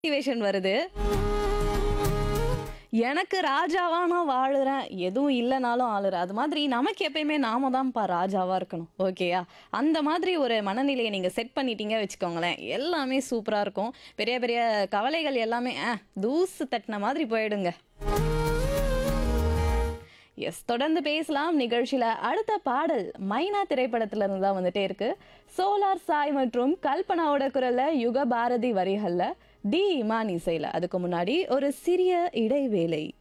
motivation வருது எனக்கு ராஜாவா நான் வாழுறேன் எதுவும் இல்லைனாலும் ஆளுறேன் அது மாதிரி நமக்கு எப்பயுமே நாம தான்ப்பா ராஜாவா இருக்கணும் ஓகேயா அந்த மாதிரி ஒரு மனநிலையை நீங்க செட் பண்ணிட்டீங்க வச்சுக்கோங்களேன் எல்லாமே சூப்பரா இருக்கும் பெரிய பெரிய கவலைகள் எல்லாமே ஆ தூசு தட்டின மாதிரி போயிடுங்க எஸ் தொடர்ந்து பேசலாம் நிகழ்ச்சியில அடுத்த பாடல் மைனா திரைப்படத்துல இருந்து தான் வந்துட்டே இருக்கு சோலார் சாய் மற்றும் கல்பனாவோட குரல்ல யுக பாரதி வரிகள்ல டி இமான் இசையில அதுக்கு முன்னாடி ஒரு சிறிய இடைவேளை